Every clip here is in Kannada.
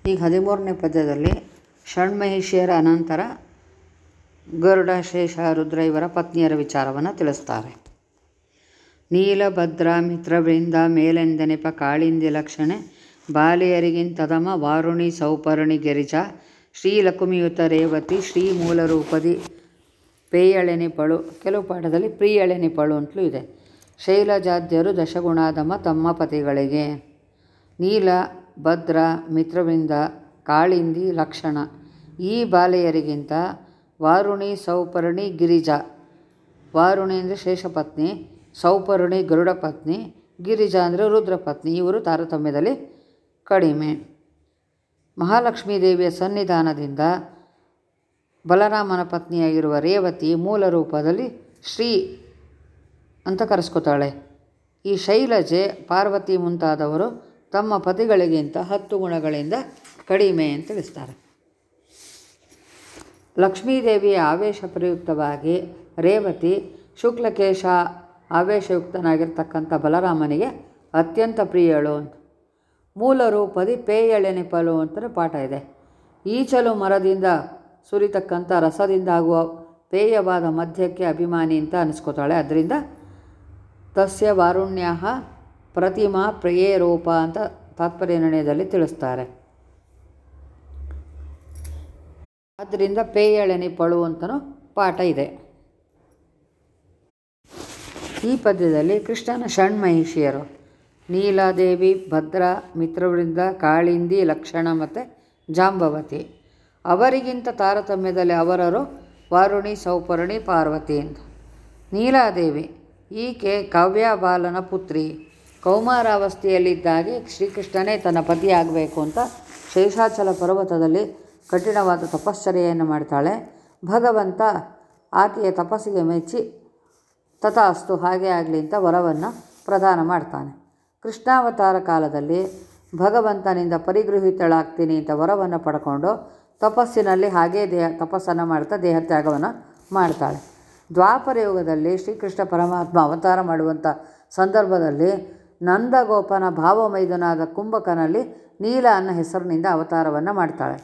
ಈಗ ಹದಿಮೂರನೇ ಪದ್ಯದಲ್ಲಿ ಷಣ್ಮಹಿಷಿಯರ ಅನಂತರ ಗರುಡ ಶೇಷ ರುದ್ರ ಇವರ ಪತ್ನಿಯರ ವಿಚಾರವನ್ನು ತಿಳಿಸ್ತಾರೆ ನೀಲಭದ್ರ ಮಿತ್ರವೃಂದ ಮೇಲೆಂದೆನೆಪ ಕಾಳಿಂದಿ ಲಕ್ಷಣೆ ಬಾಲೆಯರಿಗಿಂತದಮ ವಾರುಣಿ ಸೌಪರ್ಣಿ ಗಿರಿಜ ಶ್ರೀಲಕುಮಿಯುತ ರೇವತಿ ಶ್ರೀ ಮೂಲರೂಪದಿ ಪೇಯಳೆನಿಪಳು ಕೆಲವು ಪಾಠದಲ್ಲಿ ಪ್ರಿಯಳೆನಿಪಳು ಅಂತಲೂ ಇದೆ ಶೈಲಜಾದ್ಯರು ದಶಗುಣಾಧಮ ತಮ್ಮ ಪತಿಗಳಿಗೆ ನೀಲ ಭದ್ರ ಮಿತ್ರವಿಂದ ಕಾಳಿಂದಿ ಲಕ್ಷಣ ಈ ಬಾಲೆಯರಿಗಿಂತ ವಾರುಣಿ ಸೌಪರ್ಣಿ ಗಿರಿಜಾ ವಾರುಣಿ ಅಂದರೆ ಶೇಷಪತ್ನಿ ಸೌಪರ್ಣಿ ಗರುಡ ಪತ್ನಿ ಗಿರಿಜಾ ಅಂದರೆ ರುದ್ರಪತ್ನಿ ಇವರು ತಾರತಮ್ಯದಲ್ಲಿ ಕಡಿಮೆ ಮಹಾಲಕ್ಷ್ಮೀ ದೇವಿಯ ಸನ್ನಿಧಾನದಿಂದ ಬಲರಾಮನ ಪತ್ನಿಯಾಗಿರುವ ರೇವತಿ ಮೂಲ ರೂಪದಲ್ಲಿ ಶ್ರೀ ಅಂತ ಕರೆಸ್ಕೊತಾಳೆ ಈ ಶೈಲಜೆ ಪಾರ್ವತಿ ಮುಂತಾದವರು ತಮ್ಮ ಪತಿಗಳಿಗಿಂತ ಹತ್ತು ಗುಣಗಳಿಂದ ಕಡಿಮೆ ಅಂತ ತಿಳಿಸ್ತಾರೆ ಲಕ್ಷ್ಮೀದೇವಿಯ ಆವೇಶ ಪ್ರಯುಕ್ತವಾಗಿ ರೇವತಿ ಶುಕ್ಲಕೇಶ ಆವೇಶಯುಕ್ತನಾಗಿರ್ತಕ್ಕಂಥ ಬಲರಾಮನಿಗೆ ಅತ್ಯಂತ ಪ್ರಿಯಳು ಅಂತ ಮೂಲ ರೂಪದಿ ಪೇಯಳೆನೆಪಲು ಅಂತಲೂ ಪಾಠ ಇದೆ ಈಚಲು ಮರದಿಂದ ಸುರಿತಕ್ಕಂಥ ರಸದಿಂದ ಆಗುವ ಪೇಯವಾದ ಮದ್ಯಕ್ಕೆ ಅಭಿಮಾನಿ ಅಂತ ಅನಿಸ್ಕೋತಾಳೆ ಅದರಿಂದ ತಸ್ಯ ವಾರುಣ್ಯ ಪ್ರತಿಮಾ ಪ್ರಿಯೇರೋಪ ಅಂತ ತಾತ್ಪರ್ಯ ನಿರ್ಣಯದಲ್ಲಿ ತಿಳಿಸ್ತಾರೆ ಆದ್ದರಿಂದ ಪೇಯಳೆನಿಪಳು ಅಂತಲೂ ಪಾಠ ಇದೆ ಈ ಪದ್ಯದಲ್ಲಿ ಕೃಷ್ಣನ ಷಣ್ಮಹಿಷಿಯರು ನೀಲಾದೇವಿ ಭದ್ರ ಮಿತ್ರವೃಂದ ಕಾಳಿಂದಿ ಲಕ್ಷಣ ಮತ್ತು ಜಾಂಬವತಿ ಅವರಿಗಿಂತ ತಾರತಮ್ಯದಲ್ಲಿ ಅವರರು ವಾರುಣಿ ಸೌಪರ್ಣಿ ಪಾರ್ವತಿ ಅಂತ ನೀಲಾದೇವಿ ಈಕೆ ಕಾವ್ಯಬಾಲನ ಪುತ್ರಿ ಕೌಮಾರಾವಸ್ಥೆಯಲ್ಲಿದ್ದಾಗೆ ಶ್ರೀಕೃಷ್ಣನೇ ತನ್ನ ಪತಿಯಾಗಬೇಕು ಅಂತ ಶೇಷಾಚಲ ಪರ್ವತದಲ್ಲಿ ಕಠಿಣವಾದ ತಪಶ್ಚರ್ಯೆಯನ್ನು ಮಾಡ್ತಾಳೆ ಭಗವಂತ ಆಕೆಯ ತಪಸ್ಸಿಗೆ ಮೆಚ್ಚಿ ತಥಾಸ್ತು ಹಾಗೆ ಆಗಲಿ ಅಂತ ವರವನ್ನು ಪ್ರದಾನ ಮಾಡ್ತಾನೆ ಕೃಷ್ಣಾವತಾರ ಕಾಲದಲ್ಲಿ ಭಗವಂತನಿಂದ ಪರಿಗೃಹಿತಳಾಗ್ತೀನಿ ಅಂತ ವರವನ್ನು ಪಡ್ಕೊಂಡು ತಪಸ್ಸಿನಲ್ಲಿ ಹಾಗೇ ದೇಹ ತಪಸ್ಸನ್ನು ಮಾಡ್ತಾ ದೇಹ ತ್ಯಾಗವನ್ನು ಮಾಡ್ತಾಳೆ ದ್ವಾಪರ ಯುಗದಲ್ಲಿ ಶ್ರೀಕೃಷ್ಣ ಪರಮಾತ್ಮ ಅವತಾರ ಮಾಡುವಂಥ ಸಂದರ್ಭದಲ್ಲಿ ನಂದಗೋಪನ ಭಾವಮೈದನಾದ ಕುಂಭಕನಲ್ಲಿ ನೀಲ ಅನ್ನೋ ಹೆಸರಿನಿಂದ ಅವತಾರವನ್ನು ಮಾಡ್ತಾಳೆ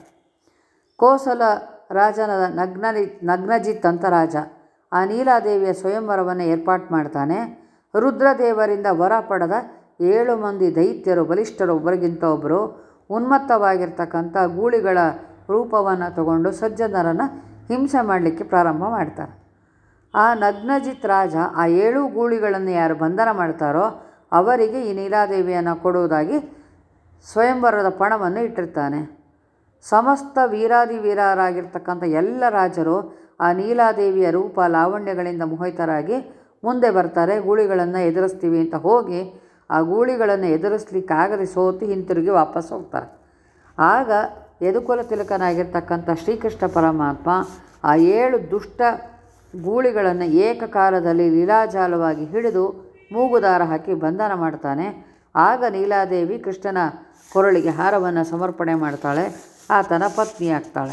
ಕೋಸಲ ರಾಜನ ನಗ್ನಲಿ ನಗ್ನಜಿತ್ ಅಂತ ರಾಜ ಆ ನೀಲಾದೇವಿಯ ಸ್ವಯಂವರವನ್ನು ಏರ್ಪಾಟು ಮಾಡ್ತಾನೆ ರುದ್ರದೇವರಿಂದ ವರ ಪಡೆದ ಏಳು ಮಂದಿ ದೈತ್ಯರು ಬಲಿಷ್ಠರು ಒಬ್ಬರಿಗಿಂತ ಒಬ್ಬರು ಉನ್ಮತ್ತವಾಗಿರ್ತಕ್ಕಂಥ ಗೂಳಿಗಳ ರೂಪವನ್ನು ತಗೊಂಡು ಸಜ್ಜನರನ್ನು ಹಿಂಸೆ ಮಾಡಲಿಕ್ಕೆ ಪ್ರಾರಂಭ ಮಾಡ್ತಾರೆ ಆ ನಗ್ನಜಿತ್ ರಾಜ ಆ ಏಳು ಗೂಳಿಗಳನ್ನು ಯಾರು ಬಂಧನ ಮಾಡ್ತಾರೋ ಅವರಿಗೆ ಈ ನೀಲಾದೇವಿಯನ್ನು ಕೊಡುವುದಾಗಿ ಸ್ವಯಂವರದ ಪಣವನ್ನು ಇಟ್ಟಿರ್ತಾನೆ ಸಮಸ್ತ ವೀರಾದಿ ವೀರರಾಗಿರ್ತಕ್ಕಂಥ ಎಲ್ಲ ರಾಜರು ಆ ನೀಲಾದೇವಿಯ ರೂಪ ಲಾವಣ್ಯಗಳಿಂದ ಮೋಹಿತರಾಗಿ ಮುಂದೆ ಬರ್ತಾರೆ ಗೂಳಿಗಳನ್ನು ಎದುರಿಸ್ತೀವಿ ಅಂತ ಹೋಗಿ ಆ ಗೂಳಿಗಳನ್ನು ಎದುರಿಸ್ಲಿಕ್ಕಾಗದೆ ಸೋತು ಹಿಂತಿರುಗಿ ವಾಪಸ್ ಹೋಗ್ತಾರೆ ಆಗ ಯದುಕುಲ ತಿಲಕನಾಗಿರ್ತಕ್ಕಂಥ ಶ್ರೀಕೃಷ್ಣ ಪರಮಾತ್ಮ ಆ ಏಳು ದುಷ್ಟ ಗೂಳಿಗಳನ್ನು ಏಕಕಾಲದಲ್ಲಿ ಲೀಲಾಜಾಲವಾಗಿ ಹಿಡಿದು ಮೂಗುದಾರ ಹಾಕಿ ಬಂಧನ ಮಾಡ್ತಾನೆ ಆಗ ನೀಲಾದೇವಿ ಕೃಷ್ಣನ ಕೊರಳಿಗೆ ಹಾರವನ್ನು ಸಮರ್ಪಣೆ ಮಾಡ್ತಾಳೆ ಆತನ ಪತ್ನಿಯಾಗ್ತಾಳೆ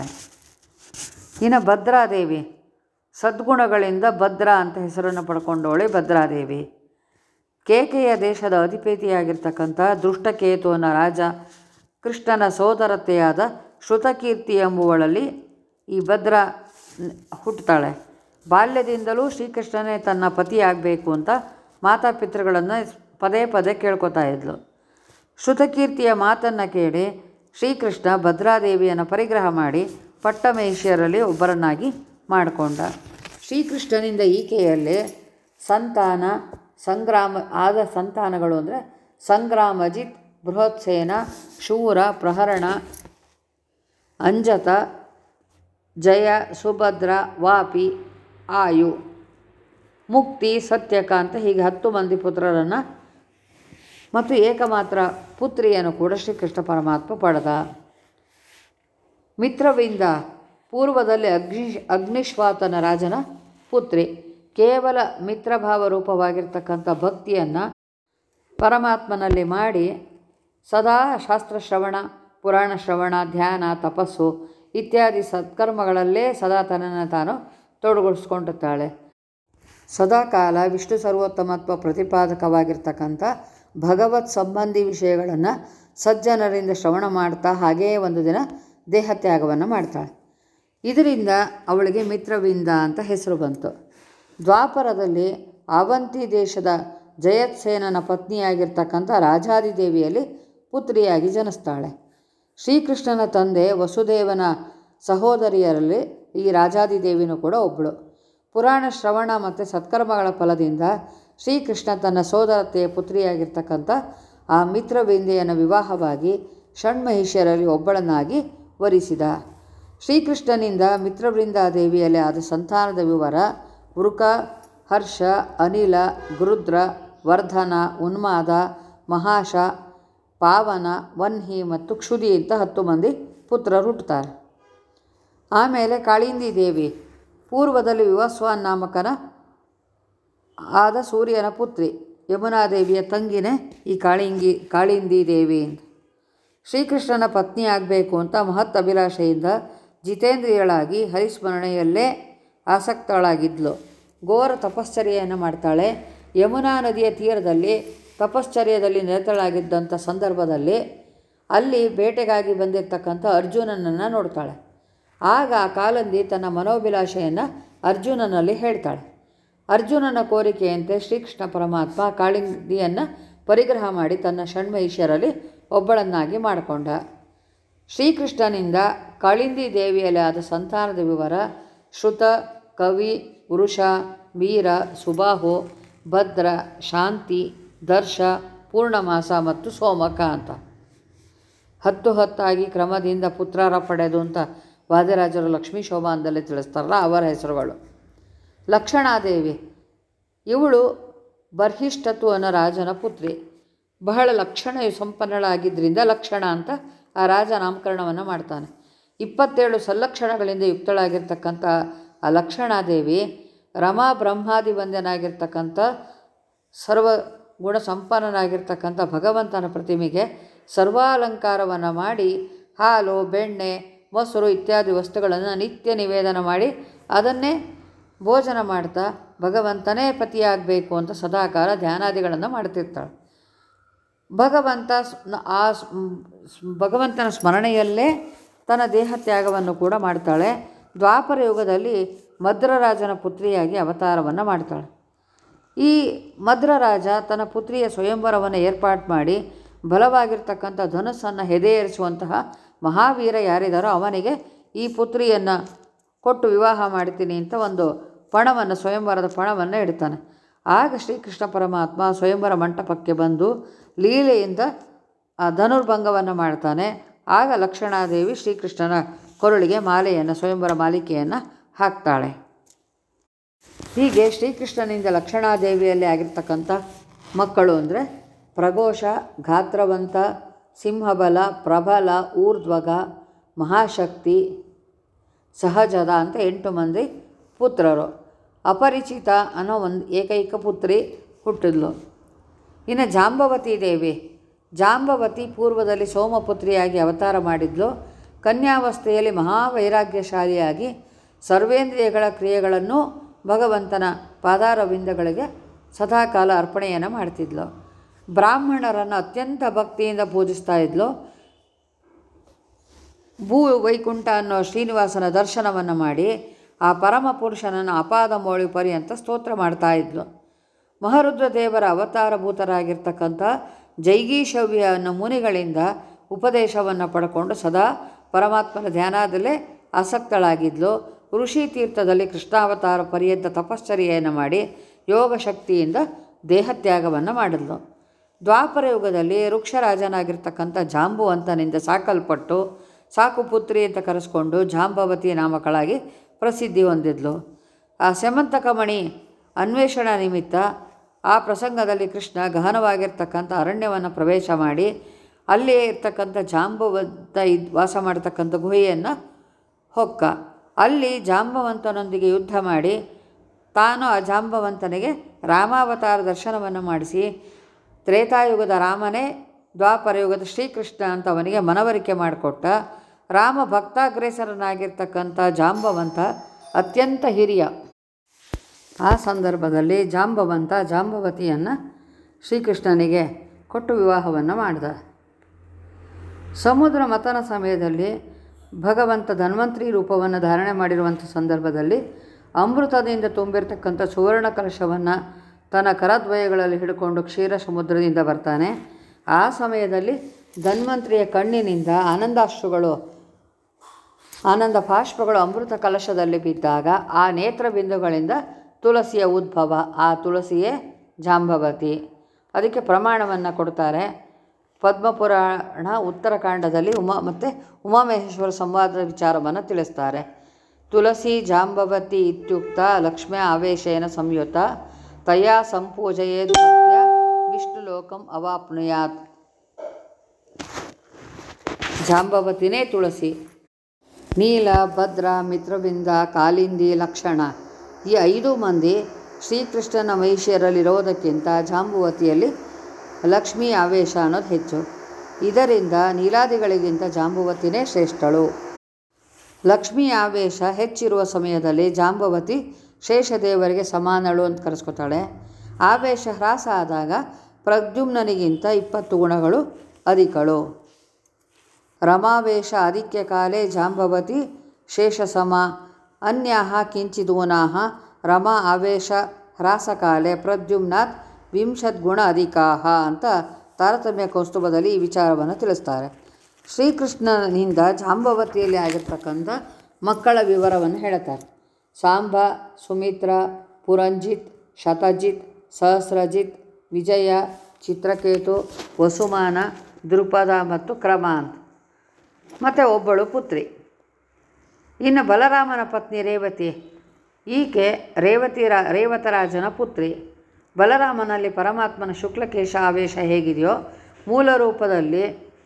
ಇನ್ನು ಭದ್ರಾದೇವಿ ಸದ್ಗುಣಗಳಿಂದ ಭದ್ರ ಅಂತ ಹೆಸರನ್ನು ಪಡ್ಕೊಂಡವಳೆ ಭದ್ರಾದೇವಿ ಕೇಕೆಯ ದೇಶದ ಅಧಿಪತಿಯಾಗಿರ್ತಕ್ಕಂಥ ದುಷ್ಟಕೇತು ಅನ್ನೋ ರಾಜ ಕೃಷ್ಣನ ಸೋದರತೆಯಾದ ಶ್ರುತಕೀರ್ತಿ ಎಂಬುವಳಲ್ಲಿ ಈ ಭದ್ರ ಹುಟ್ಟುತ್ತಾಳೆ ಬಾಲ್ಯದಿಂದಲೂ ಶ್ರೀಕೃಷ್ಣನೇ ತನ್ನ ಪತಿಯಾಗಬೇಕು ಅಂತ ಮಾತಾಪಿತೃಗಳನ್ನು ಪದೇ ಪದೇ ಕೇಳ್ಕೊತಾ ಇದ್ಲು ಶ್ರುತಕೀರ್ತಿಯ ಮಾತನ್ನು ಕೇಳಿ ಶ್ರೀಕೃಷ್ಣ ಭದ್ರಾದೇವಿಯನ್ನು ಪರಿಗ್ರಹ ಮಾಡಿ ಪಟ್ಟಮಹಿಷಿಯರಲ್ಲಿ ಒಬ್ಬರನ್ನಾಗಿ ಮಾಡಿಕೊಂಡ ಶ್ರೀಕೃಷ್ಣನಿಂದ ಈಕೆಯಲ್ಲಿ ಸಂತಾನ ಸಂಗ್ರಾಮ ಆದ ಸಂತಾನಗಳು ಅಂದರೆ ಸಂಗ್ರಾಮಜಿತ್ ಬೃಹತ್ಸೇನ ಶೂರ ಪ್ರಹರಣ ಅಂಜತ ಜಯ ಸುಭದ್ರ ವಾಪಿ ಆಯು ಮುಕ್ತಿ ಸತ್ಯಕ ಅಂತ ಹೀಗೆ ಹತ್ತು ಮಂದಿ ಪುತ್ರರನ್ನು ಮತ್ತು ಏಕಮಾತ್ರ ಪುತ್ರಿಯನ್ನು ಕೂಡ ಶ್ರೀಕೃಷ್ಣ ಪರಮಾತ್ಮ ಪಡೆದ ಮಿತ್ರವಿಂದ ಪೂರ್ವದಲ್ಲಿ ಅಗ್ನಿ ಅಗ್ನಿಶ್ವಾತನ ರಾಜನ ಪುತ್ರಿ ಕೇವಲ ಮಿತ್ರಭಾವ ರೂಪವಾಗಿರ್ತಕ್ಕಂಥ ಭಕ್ತಿಯನ್ನು ಪರಮಾತ್ಮನಲ್ಲಿ ಮಾಡಿ ಸದಾ ಶಾಸ್ತ್ರ ಶ್ರವಣ ಪುರಾಣ ಶ್ರವಣ ಧ್ಯಾನ ತಪಸ್ಸು ಇತ್ಯಾದಿ ಸತ್ಕರ್ಮಗಳಲ್ಲೇ ಸದಾ ತನ್ನನ್ನು ತಾನು ತೊಡಗಿಸ್ಕೊಂಡಿರ್ತಾಳೆ ಸದಾಕಾಲ ವಿಷ್ಣು ಸರ್ವೋತ್ತಮತ್ವ ಪ್ರತಿಪಾದಕವಾಗಿರ್ತಕ್ಕಂಥ ಭಗವತ್ ಸಂಬಂಧಿ ವಿಷಯಗಳನ್ನು ಸಜ್ಜನರಿಂದ ಶ್ರವಣ ಮಾಡ್ತಾ ಹಾಗೆಯೇ ಒಂದು ದಿನ ದೇಹತ್ಯಾಗವನ್ನು ಮಾಡ್ತಾಳೆ ಇದರಿಂದ ಅವಳಿಗೆ ಮಿತ್ರವಿಂದ ಅಂತ ಹೆಸರು ಬಂತು ದ್ವಾಪರದಲ್ಲಿ ಅವಂತಿ ದೇಶದ ಜಯತ್ಸೇನನ ಪತ್ನಿಯಾಗಿರ್ತಕ್ಕಂಥ ರಾಜಾದಿದೇವಿಯಲ್ಲಿ ಪುತ್ರಿಯಾಗಿ ಜನಿಸ್ತಾಳೆ ಶ್ರೀಕೃಷ್ಣನ ತಂದೆ ವಸುದೇವನ ಸಹೋದರಿಯರಲ್ಲಿ ಈ ರಾಜಾದಿದೇವಿನೂ ಕೂಡ ಒಬ್ಬಳು ಪುರಾಣ ಶ್ರವಣ ಮತ್ತು ಸತ್ಕರ್ಮಗಳ ಫಲದಿಂದ ಶ್ರೀಕೃಷ್ಣ ತನ್ನ ಸೋದರತೆಯ ಪುತ್ರಿಯಾಗಿರ್ತಕ್ಕಂಥ ಆ ಮಿತ್ರವಿಂದೆಯನ್ನು ವಿವಾಹವಾಗಿ ಷಣ್ಮಹಿಷ್ಯರಲ್ಲಿ ಒಬ್ಬಳನ್ನಾಗಿ ವರಿಸಿದ ಶ್ರೀಕೃಷ್ಣನಿಂದ ಮಿತ್ರವೃಂದಾದೇವಿಯಲ್ಲಿ ಆದ ಸಂತಾನದ ವಿವರ ವೃಕ ಹರ್ಷ ಅನಿಲ ಗೃದ್ರ ವರ್ಧನ ಉನ್ಮಾದ ಮಹಾಶ ಪಾವನ ವನ್ಹಿ ಮತ್ತು ಕ್ಷುದಿ ಅಂತ ಹತ್ತು ಮಂದಿ ಪುತ್ರರು ಹುಟ್ಟುತ್ತಾರೆ ಆಮೇಲೆ ಕಾಳಿಂದಿ ದೇವಿ ಪೂರ್ವದಲ್ಲಿ ವಿವಸ್ವಾನ್ ನಾಮಕನ ಆದ ಸೂರ್ಯನ ಪುತ್ರಿ ಯಮುನಾದೇವಿಯ ತಂಗಿನೇ ಈ ಕಾಳಿಂಗಿ ಕಾಳಿಂದಿ ದೇವಿ ಅಂತ ಶ್ರೀಕೃಷ್ಣನ ಪತ್ನಿ ಆಗಬೇಕು ಅಂತ ಮಹತ್ ಅಭಿಲಾಷೆಯಿಂದ ಜಿತೇಂದ್ರಿಯಳಾಗಿ ಹರಿಸ್ಮರಣೆಯಲ್ಲೇ ಆಸಕ್ತಳಾಗಿದ್ಲು ಘೋರ ತಪಶ್ಚರ್ಯೆಯನ್ನು ಮಾಡ್ತಾಳೆ ಯಮುನಾ ನದಿಯ ತೀರದಲ್ಲಿ ತಪಶ್ಚರ್ಯದಲ್ಲಿ ನಿರತಳಾಗಿದ್ದಂಥ ಸಂದರ್ಭದಲ್ಲಿ ಅಲ್ಲಿ ಬೇಟೆಗಾಗಿ ಬಂದಿರತಕ್ಕಂಥ ಅರ್ಜುನನನ್ನು ನೋಡ್ತಾಳೆ ಆಗ ಆ ಕಾಲಂದಿ ತನ್ನ ಮನೋಭಿಲಾಷೆಯನ್ನು ಅರ್ಜುನನಲ್ಲಿ ಹೇಳ್ತಾಳೆ ಅರ್ಜುನನ ಕೋರಿಕೆಯಂತೆ ಶ್ರೀಕೃಷ್ಣ ಪರಮಾತ್ಮ ಕಾಳಿಂದಿಯನ್ನು ಪರಿಗ್ರಹ ಮಾಡಿ ತನ್ನ ಷಣ್ಮಹಿಷ್ಯರಲ್ಲಿ ಒಬ್ಬಳನ್ನಾಗಿ ಮಾಡಿಕೊಂಡ ಶ್ರೀಕೃಷ್ಣನಿಂದ ಕಾಳಿಂದಿ ದೇವಿಯಲ್ಲಿ ಆದ ಸಂತಾನದ ವಿವರ ಶ್ರುತ ಕವಿ ವೃಷ ವೀರ ಸುಬಾಹು ಭದ್ರ ಶಾಂತಿ ದರ್ಶ ಪೂರ್ಣಮಾಸ ಮತ್ತು ಸೋಮಕ ಅಂತ ಹತ್ತು ಹತ್ತಾಗಿ ಕ್ರಮದಿಂದ ಪುತ್ರರ ಪಡೆದು ಅಂತ ವಾದಿರಾಜರು ಲಕ್ಷ್ಮೀ ಶೋಭಾನದಲ್ಲಿ ತಿಳಿಸ್ತಾರಲ್ಲ ಅವರ ಹೆಸರುಗಳು ಲಕ್ಷಣಾದೇವಿ ಇವಳು ಬರ್ಹಿಷ್ಠತು ಅನ್ನೋ ರಾಜನ ಪುತ್ರಿ ಬಹಳ ಲಕ್ಷಣ ಸಂಪನ್ನಳಾಗಿದ್ದರಿಂದ ಲಕ್ಷಣ ಅಂತ ಆ ರಾಜ ನಾಮಕರಣವನ್ನು ಮಾಡ್ತಾನೆ ಇಪ್ಪತ್ತೇಳು ಸಲ್ಲಕ್ಷಣಗಳಿಂದ ಯುಕ್ತಳಾಗಿರ್ತಕ್ಕಂಥ ಆ ಲಕ್ಷಣಾದೇವಿ ರಮಾ ಬ್ರಹ್ಮಾದಿ ವಂದ್ಯನಾಗಿರ್ತಕ್ಕಂಥ ಸರ್ವ ಗುಣ ಸಂಪನ್ನನಾಗಿರ್ತಕ್ಕಂಥ ಭಗವಂತನ ಪ್ರತಿಮೆಗೆ ಸರ್ವಾಲಂಕಾರವನ್ನು ಮಾಡಿ ಹಾಲು ಬೆಣ್ಣೆ ಮೊಸರು ಇತ್ಯಾದಿ ವಸ್ತುಗಳನ್ನು ನಿತ್ಯ ನಿವೇದನ ಮಾಡಿ ಅದನ್ನೇ ಭೋಜನ ಮಾಡ್ತಾ ಭಗವಂತನೇ ಪತಿಯಾಗಬೇಕು ಅಂತ ಸದಾಕಾಲ ಧ್ಯಾನಾದಿಗಳನ್ನು ಮಾಡ್ತಿರ್ತಾಳೆ ಭಗವಂತ ಸ್- ನ- ಆ ಸ್- ಮ್, ಸ್- ಭಗವಂತನ ಸ್ಮರಣೆಯಲ್ಲೇ ತನ್ನ ದೇಹ ತ್ಯಾಗವನ್ನು ಕೂಡ ಮಾಡ್ತಾಳೆ ದ್ವಾಪರ ಯುಗದಲ್ಲಿ ಮದ್ರರಾಜನ ಪುತ್ರಿಯಾಗಿ ಅವತಾರವನ್ನು ಮಾಡ್ತಾಳೆ ಈ ಮದ್ರರಾಜ ತನ್ನ ಪುತ್ರಿಯ ಸ್ವಯಂವರವನ್ನು ಏರ್ಪಾಡು ಮಾಡಿ ಬಲವಾಗಿರ್ತಕ್ಕಂಥ ಧನುಸ್ಸನ್ನು ಹೆದೆಯೇರಿಸುವಂತಹ ಮಹಾವೀರ ಯಾರಿದ್ದಾರೋ ಅವನಿಗೆ ಈ ಪುತ್ರಿಯನ್ನು ಕೊಟ್ಟು ವಿವಾಹ ಮಾಡ್ತೀನಿ ಅಂತ ಒಂದು ಪಣವನ್ನು ಸ್ವಯಂವರದ ಪಣವನ್ನು ಇಡ್ತಾನೆ ಆಗ ಶ್ರೀಕೃಷ್ಣ ಪರಮಾತ್ಮ ಸ್ವಯಂವರ ಮಂಟಪಕ್ಕೆ ಬಂದು ಲೀಲೆಯಿಂದ ಆ ಧನುರ್ಭಂಗವನ್ನು ಮಾಡ್ತಾನೆ ಆಗ ಲಕ್ಷಣಾದೇವಿ ಶ್ರೀಕೃಷ್ಣನ ಕೊರಳಿಗೆ ಮಾಲೆಯನ್ನು ಸ್ವಯಂವರ ಮಾಲಿಕೆಯನ್ನು ಹಾಕ್ತಾಳೆ ಹೀಗೆ ಶ್ರೀಕೃಷ್ಣನಿಂದ ಲಕ್ಷಣಾದೇವಿಯಲ್ಲಿ ಆಗಿರ್ತಕ್ಕಂಥ ಮಕ್ಕಳು ಅಂದರೆ ಪ್ರಘೋಷ ಗಾತ್ರವಂತ ಸಿಂಹಬಲ ಪ್ರಬಲ ಊರ್ಧ್ವಗ ಮಹಾಶಕ್ತಿ ಸಹಜದ ಅಂತ ಎಂಟು ಮಂದಿ ಪುತ್ರರು ಅಪರಿಚಿತ ಅನ್ನೋ ಒಂದು ಏಕೈಕ ಪುತ್ರಿ ಹುಟ್ಟಿದ್ಲು ಇನ್ನು ಜಾಂಬವತಿ ದೇವಿ ಜಾಂಬವತಿ ಪೂರ್ವದಲ್ಲಿ ಸೋಮಪುತ್ರಿಯಾಗಿ ಅವತಾರ ಮಾಡಿದ್ಲು ಕನ್ಯಾವಸ್ಥೆಯಲ್ಲಿ ಮಹಾವೈರಾಗ್ಯಶಾಲಿಯಾಗಿ ಸರ್ವೇಂದ್ರಿಯಗಳ ಕ್ರಿಯೆಗಳನ್ನು ಭಗವಂತನ ಪಾದಾರವಿಂದಗಳಿಗೆ ಸದಾಕಾಲ ಅರ್ಪಣೆಯನ್ನು ಮಾಡ್ತಿದ್ಲು ಬ್ರಾಹ್ಮಣರನ್ನು ಅತ್ಯಂತ ಭಕ್ತಿಯಿಂದ ಪೂಜಿಸ್ತಾ ಇದ್ಲು ಭೂ ವೈಕುಂಠ ಅನ್ನೋ ಶ್ರೀನಿವಾಸನ ದರ್ಶನವನ್ನು ಮಾಡಿ ಆ ಪರಮ ಪುರುಷನನ್ನು ಅಪಾದ ಮೋಳಿ ಪರ್ಯಂತ ಸ್ತೋತ್ರ ಮಾಡ್ತಾ ಇದ್ಲು ಮಹಾರುದ್ರ ದೇವರ ಅವತಾರಭೂತರಾಗಿರ್ತಕ್ಕಂಥ ಜೈಗೀಶವ್ಯ ಅನ್ನೋ ಮುನಿಗಳಿಂದ ಉಪದೇಶವನ್ನು ಪಡ್ಕೊಂಡು ಸದಾ ಪರಮಾತ್ಮನ ಧ್ಯಾನದಲ್ಲೇ ಆಸಕ್ತಳಾಗಿದ್ಲು ಋಷಿ ತೀರ್ಥದಲ್ಲಿ ಕೃಷ್ಣಾವತಾರ ಪರ್ಯಂತ ತಪಶ್ಚರ್ಯೆಯನ್ನು ಮಾಡಿ ಯೋಗ ಶಕ್ತಿಯಿಂದ ದೇಹತ್ಯಾಗವನ್ನು ಮಾಡಿದ್ಲು ದ್ವಾಪರ ಯುಗದಲ್ಲಿ ವೃಕ್ಷರಾಜನಾಗಿರ್ತಕ್ಕಂಥ ಜಾಂಬುವಂತನಿಂದ ಸಾಕಲ್ಪಟ್ಟು ಸಾಕು ಪುತ್ರಿ ಅಂತ ಕರೆಸ್ಕೊಂಡು ಜಾಂಬವತಿ ನಾಮಕಳಾಗಿ ಪ್ರಸಿದ್ಧಿ ಹೊಂದಿದ್ಲು ಆ ಸೆಮಂತಕಮಣಿ ಅನ್ವೇಷಣಾ ನಿಮಿತ್ತ ಆ ಪ್ರಸಂಗದಲ್ಲಿ ಕೃಷ್ಣ ಗಹನವಾಗಿರ್ತಕ್ಕಂಥ ಅರಣ್ಯವನ್ನು ಪ್ರವೇಶ ಮಾಡಿ ಅಲ್ಲೇ ಇರ್ತಕ್ಕಂಥ ಜಾಂಬವಂತ ಇದ್ ವಾಸ ಮಾಡ್ತಕ್ಕಂಥ ಗುಹೆಯನ್ನು ಹೊಕ್ಕ ಅಲ್ಲಿ ಜಾಂಬವಂತನೊಂದಿಗೆ ಯುದ್ಧ ಮಾಡಿ ತಾನು ಆ ಜಾಂಬವಂತನಿಗೆ ರಾಮಾವತಾರ ದರ್ಶನವನ್ನು ಮಾಡಿಸಿ ತ್ರೇತಾಯುಗದ ರಾಮನೇ ದ್ವಾಪರ ಯುಗದ ಶ್ರೀಕೃಷ್ಣ ಅಂತ ಅವನಿಗೆ ಮನವರಿಕೆ ಮಾಡಿಕೊಟ್ಟ ರಾಮ ಭಕ್ತಾಗ್ರೇಸರನಾಗಿರ್ತಕ್ಕಂಥ ಜಾಂಬವಂತ ಅತ್ಯಂತ ಹಿರಿಯ ಆ ಸಂದರ್ಭದಲ್ಲಿ ಜಾಂಬವಂತ ಜಾಂಬವತಿಯನ್ನು ಶ್ರೀಕೃಷ್ಣನಿಗೆ ಕೊಟ್ಟು ವಿವಾಹವನ್ನು ಮಾಡಿದ ಸಮುದ್ರ ಮತನ ಸಮಯದಲ್ಲಿ ಭಗವಂತ ಧನ್ವಂತರಿ ರೂಪವನ್ನು ಧಾರಣೆ ಮಾಡಿರುವಂಥ ಸಂದರ್ಭದಲ್ಲಿ ಅಮೃತದಿಂದ ತುಂಬಿರ್ತಕ್ಕಂಥ ಸುವರ್ಣ ಕಲಶವನ್ನು ತನ್ನ ಕರದ್ವಯಗಳಲ್ಲಿ ಹಿಡ್ಕೊಂಡು ಕ್ಷೀರ ಸಮುದ್ರದಿಂದ ಬರ್ತಾನೆ ಆ ಸಮಯದಲ್ಲಿ ಧನ್ವಂತರಿಯ ಕಣ್ಣಿನಿಂದ ಆನಂದಾಶ್ರುಗಳು ಆನಂದ ಬಾಷ್ಪಗಳು ಅಮೃತ ಕಲಶದಲ್ಲಿ ಬಿದ್ದಾಗ ಆ ನೇತ್ರ ಬಿಂದುಗಳಿಂದ ತುಳಸಿಯ ಉದ್ಭವ ಆ ತುಳಸಿಯೇ ಜಾಂಬವತಿ ಅದಕ್ಕೆ ಪ್ರಮಾಣವನ್ನು ಕೊಡ್ತಾರೆ ಪದ್ಮಪುರಾಣ ಉತ್ತರಕಾಂಡದಲ್ಲಿ ಉಮಾ ಮತ್ತು ಉಮಾಮಹೇಶ್ವರ ಸಂವಾದದ ವಿಚಾರವನ್ನು ತಿಳಿಸ್ತಾರೆ ತುಳಸಿ ಜಾಂಬವತಿ ಇತ್ಯುಕ್ತ ಲಕ್ಷ್ಮ್ಯ ಆವೇಶೇನ ಸಂಯುತ ತಯಾ ಸಂಪೂಜಯೇದ್ ಭಕ್ತ್ಯ ವಿಷ್ಣು ಲೋಕಂ ಅವಾಪ್ನುಯಾತ್ ಜಾಂಬವತಿನೇ ತುಳಸಿ ನೀಲ ಭದ್ರ ಮಿತ್ರಬಿಂದ ಕಾಲಿಂದಿ ಲಕ್ಷಣ ಈ ಐದು ಮಂದಿ ಶ್ರೀಕೃಷ್ಣನ ಮಹಿಷಿಯರಲ್ಲಿರೋದಕ್ಕಿಂತ ಜಾಂಬುವತಿಯಲ್ಲಿ ಲಕ್ಷ್ಮೀ ಆವೇಶ ಅನ್ನೋದು ಹೆಚ್ಚು ಇದರಿಂದ ನೀಲಾದಿಗಳಿಗಿಂತ ಜಾಂಬುವತಿನೇ ಶ್ರೇಷ್ಠಳು ಲಕ್ಷ್ಮೀ ಆವೇಶ ಹೆಚ್ಚಿರುವ ಸಮಯದಲ್ಲಿ ಜಾಂಬವತಿ ಶೇಷದೇವರಿಗೆ ಸಮಾನಳು ಅಂತ ಕರೆಸ್ಕೊತಾಳೆ ಆವೇಶ ಹ್ರಾಸ ಆದಾಗ ಪ್ರದ್ಯುಮ್ನನಿಗಿಂತ ಇಪ್ಪತ್ತು ಗುಣಗಳು ಅಧಿಕಳು ರಮಾವೇಶ ಆದಿಕ್ಯ ಕಾಲೇ ಜಾಂಬವತಿ ಶೇಷಸಮ ಅನ್ಯಾಹ ಕಿಂಚಿದೂನಾಹ ರಮಾ ಆವೇಶ ಹ್ರಾಸಕಾಲೆ ಪ್ರದ್ಯುಮ್ನಾಥ್ ವಿಂಶತ್ ಗುಣ ಅಧಿಕಾಹ ಅಂತ ತಾರತಮ್ಯ ಕೌಸ್ತುಭದಲ್ಲಿ ಈ ವಿಚಾರವನ್ನು ತಿಳಿಸ್ತಾರೆ ಶ್ರೀಕೃಷ್ಣನಿಂದ ಜಾಂಬವತಿಯಲ್ಲಿ ಆಗಿರ್ತಕ್ಕಂಥ ಮಕ್ಕಳ ವಿವರವನ್ನು ಹೇಳ್ತಾರೆ ಸಾಂಬ ಸುಮಿತ್ರ ಪುರಂಜಿತ್ ಶತಜಿತ್ ಸಹಸ್ರಜಿತ್ ವಿಜಯ ಚಿತ್ರಕೇತು ವಸುಮಾನ ದೃಪದ ಮತ್ತು ಕ್ರಮ ಅಂತ ಮತ್ತು ಒಬ್ಬಳು ಪುತ್ರಿ ಇನ್ನು ಬಲರಾಮನ ಪತ್ನಿ ರೇವತಿ ಈಕೆ ರೇವತಿ ರಾ ರೇವತರಾಜನ ಪುತ್ರಿ ಬಲರಾಮನಲ್ಲಿ ಪರಮಾತ್ಮನ ಶುಕ್ಲಕೇಶ ಆವೇಶ ಹೇಗಿದೆಯೋ ಮೂಲ ರೂಪದಲ್ಲಿ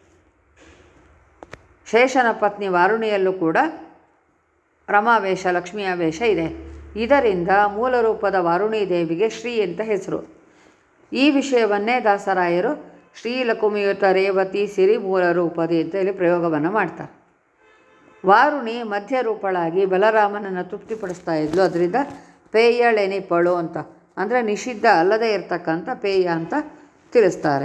ಶೇಷನ ಪತ್ನಿ ವಾರುಣಿಯಲ್ಲೂ ಕೂಡ ರಮಾವೇಶ ಲಕ್ಷ್ಮೀ ಆವೇಶ ಇದೆ ಇದರಿಂದ ಮೂಲ ರೂಪದ ವಾರುಣಿ ದೇವಿಗೆ ಶ್ರೀ ಅಂತ ಹೆಸರು ಈ ವಿಷಯವನ್ನೇ ದಾಸರಾಯರು ಶ್ರೀಲಕುಮಿಯುತ ರೇವತಿ ಸಿರಿ ಮೂಲ ರೂಪದಿ ಅಂತ ಹೇಳಿ ಪ್ರಯೋಗವನ್ನು ಮಾಡ್ತಾರೆ ವಾರುಣಿ ಮಧ್ಯ ರೂಪಳಾಗಿ ಬಲರಾಮನನ್ನು ತೃಪ್ತಿಪಡಿಸ್ತಾ ಇದ್ಲು ಅದರಿಂದ ಪೇಯಳೆನಿಪಳು ಅಂತ ಅಂದರೆ ನಿಷಿದ್ಧ ಅಲ್ಲದೆ ಇರತಕ್ಕಂಥ ಪೇಯ ಅಂತ ತಿಳಿಸ್ತಾರೆ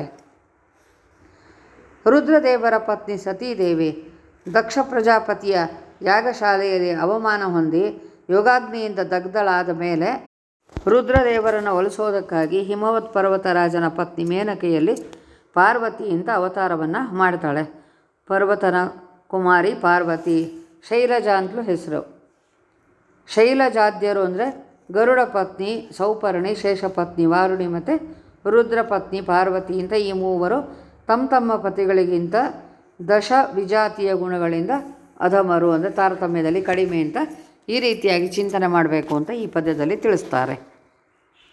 ರುದ್ರದೇವರ ಪತ್ನಿ ಸತೀದೇವಿ ದಕ್ಷ ಪ್ರಜಾಪತಿಯ ಯಾಗಶಾಲೆಯಲ್ಲಿ ಅವಮಾನ ಹೊಂದಿ ಯೋಗಾಗ್ನಿಯಿಂದ ದಗ್ಧಳಾದ ಮೇಲೆ ರುದ್ರದೇವರನ್ನು ಒಲಿಸೋದಕ್ಕಾಗಿ ಹಿಮವತ್ ಪರ್ವತರಾಜನ ಪತ್ನಿ ಮೇನಕೆಯಲ್ಲಿ ಪಾರ್ವತಿ ಅಂತ ಅವತಾರವನ್ನು ಮಾಡ್ತಾಳೆ ಪರ್ವತನ ಕುಮಾರಿ ಪಾರ್ವತಿ ಶೈಲಜಾ ಅಂತಲೂ ಹೆಸರು ಶೈಲಜಾದ್ಯರು ಅಂದರೆ ಗರುಡ ಪತ್ನಿ ಸೌಪರ್ಣಿ ಶೇಷಪತ್ನಿ ವಾರುಣಿ ಮತ್ತು ರುದ್ರ ಪತ್ನಿ ಪಾರ್ವತಿ ಅಂತ ಈ ಮೂವರು ತಮ್ಮ ತಮ್ಮ ಪತಿಗಳಿಗಿಂತ ದಶ ವಿಜಾತಿಯ ಗುಣಗಳಿಂದ ಅಧಮರು ಅಂದರೆ ತಾರತಮ್ಯದಲ್ಲಿ ಕಡಿಮೆ ಅಂತ ಈ ರೀತಿಯಾಗಿ ಚಿಂತನೆ ಮಾಡಬೇಕು ಅಂತ ಈ ಪದ್ಯದಲ್ಲಿ ತಿಳಿಸ್ತಾರೆ